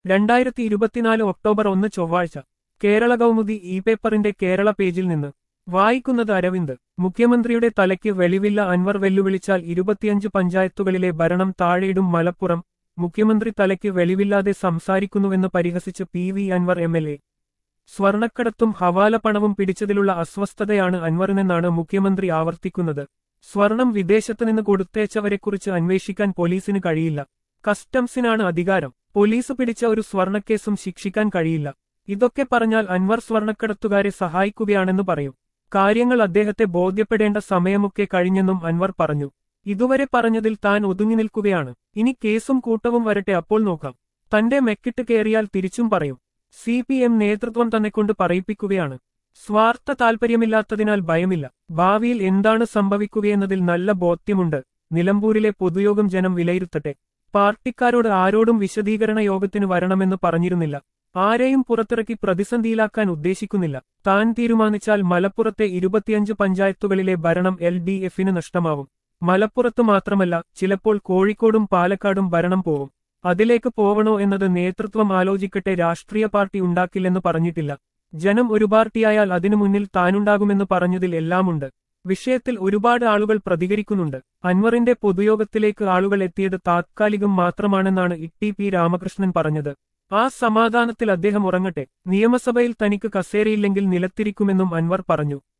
രണ്ടായിരത്തി ഇരുപത്തിനാല് ഒക്ടോബർ ഒന്ന് ചൊവ്വാഴ്ച കേരള കൗമുദി ഇ പേപ്പറിന്റെ കേരള പേജിൽ നിന്ന് വായിക്കുന്നത് അരവിന്ദ് മുഖ്യമന്ത്രിയുടെ തലയ്ക്ക് വെളിവില്ല അൻവർ വെല്ലുവിളിച്ചാൽ ഇരുപത്തിയഞ്ച് പഞ്ചായത്തുകളിലെ ഭരണം താഴെയിടും മലപ്പുറം മുഖ്യമന്ത്രി തലയ്ക്ക് വെളിവില്ലാതെ സംസാരിക്കുന്നുവെന്ന് പരിഹസിച്ച് P V Anvar M L A സ്വർണക്കടത്തും ഹവാല പണവും പിടിച്ചതിലുള്ള അസ്വസ്ഥതയാണ് അൻവറിനെന്നാണ് മുഖ്യമന്ത്രി ആവർത്തിക്കുന്നത് സ്വർണം വിദേശത്തുനിന്ന് കൊടുത്തേച്ചവരെക്കുറിച്ച് അന്വേഷിക്കാൻ പോലീസിന് കഴിയില്ല കസ്റ്റംസിനാണ് അധികാരം പോലീസ് പിടിച്ച ഒരു സ്വർണക്കേസും ശിക്ഷിക്കാൻ കഴിയില്ല ഇതൊക്കെ പറഞ്ഞാൽ അൻവർ സ്വർണക്കടത്തുകാരെ സഹായിക്കുകയാണെന്ന് പറയും കാര്യങ്ങൾ അദ്ദേഹത്തെ ബോധ്യപ്പെടേണ്ട സമയമൊക്കെ കഴിഞ്ഞെന്നും അൻവർ പറഞ്ഞു ഇതുവരെ പറഞ്ഞതിൽ താൻ ഒതുങ്ങി നിൽക്കുകയാണ് ഇനി കേസും കൂട്ടവും വരട്ടെ അപ്പോൾ നോക്കാം തന്റെ മെക്കിട്ട് കയറിയാൽ തിരിച്ചും പറയും സി പി എം നേതൃത്വം തന്നെക്കൊണ്ട് പറയിപ്പിക്കുകയാണ് സ്വാർത്ഥ താൽപര്യമില്ലാത്തതിനാൽ ഭയമില്ല ഭാവിയിൽ എന്താണ് സംഭവിക്കുകയെന്നതിൽ നല്ല ബോധ്യമുണ്ട് നിലമ്പൂരിലെ പൊതുയോഗം ജനം വിലയിരുത്തട്ടെ പാർട്ടിക്കാരോട് ആരോടും വിശദീകരണ യോഗത്തിന് വരണമെന്ന് പറഞ്ഞിരുന്നില്ല ആരെയും പുറത്തിറക്കി പ്രതിസന്ധിയിലാക്കാൻ ഉദ്ദേശിക്കുന്നില്ല താൻ തീരുമാനിച്ചാൽ മലപ്പുറത്തെ ഇരുപത്തിയഞ്ച് പഞ്ചായത്തുകളിലെ ഭരണം എൽ ഡി എഫിന് നഷ്ടമാവും മലപ്പുറത്ത് മാത്രമല്ല ചിലപ്പോൾ കോഴിക്കോടും പാലക്കാടും ഭരണം പോവും അതിലേക്ക് പോവണോ എന്നത് നേതൃത്വം ആലോചിക്കട്ടെ രാഷ്ട്രീയ പാർട്ടി ഉണ്ടാക്കില്ലെന്ന് പറഞ്ഞിട്ടില്ല ജനം ഒരു പാർട്ടിയായാൽ അതിനു മുന്നിൽ താനുണ്ടാകുമെന്ന് പറഞ്ഞതിൽ എല്ലാമുണ്ട് വിഷയത്തിൽ ഒരുപാട് ആളുകൾ പ്രതികരിക്കുന്നുണ്ട് അൻവറിന്റെ പൊതുയോഗത്തിലേക്ക് ആളുകൾ എത്തിയത് താത്കാലികം മാത്രമാണെന്നാണ് ഇ പി രാമകൃഷ്ണൻ പറഞ്ഞത് ആ സമാധാനത്തിൽ അദ്ദേഹം ഉറങ്ങട്ടെ നിയമസഭയിൽ തനിക്ക് കസേരയില്ലെങ്കിൽ നിലത്തിരിക്കുമെന്നും അൻവർ പറഞ്ഞു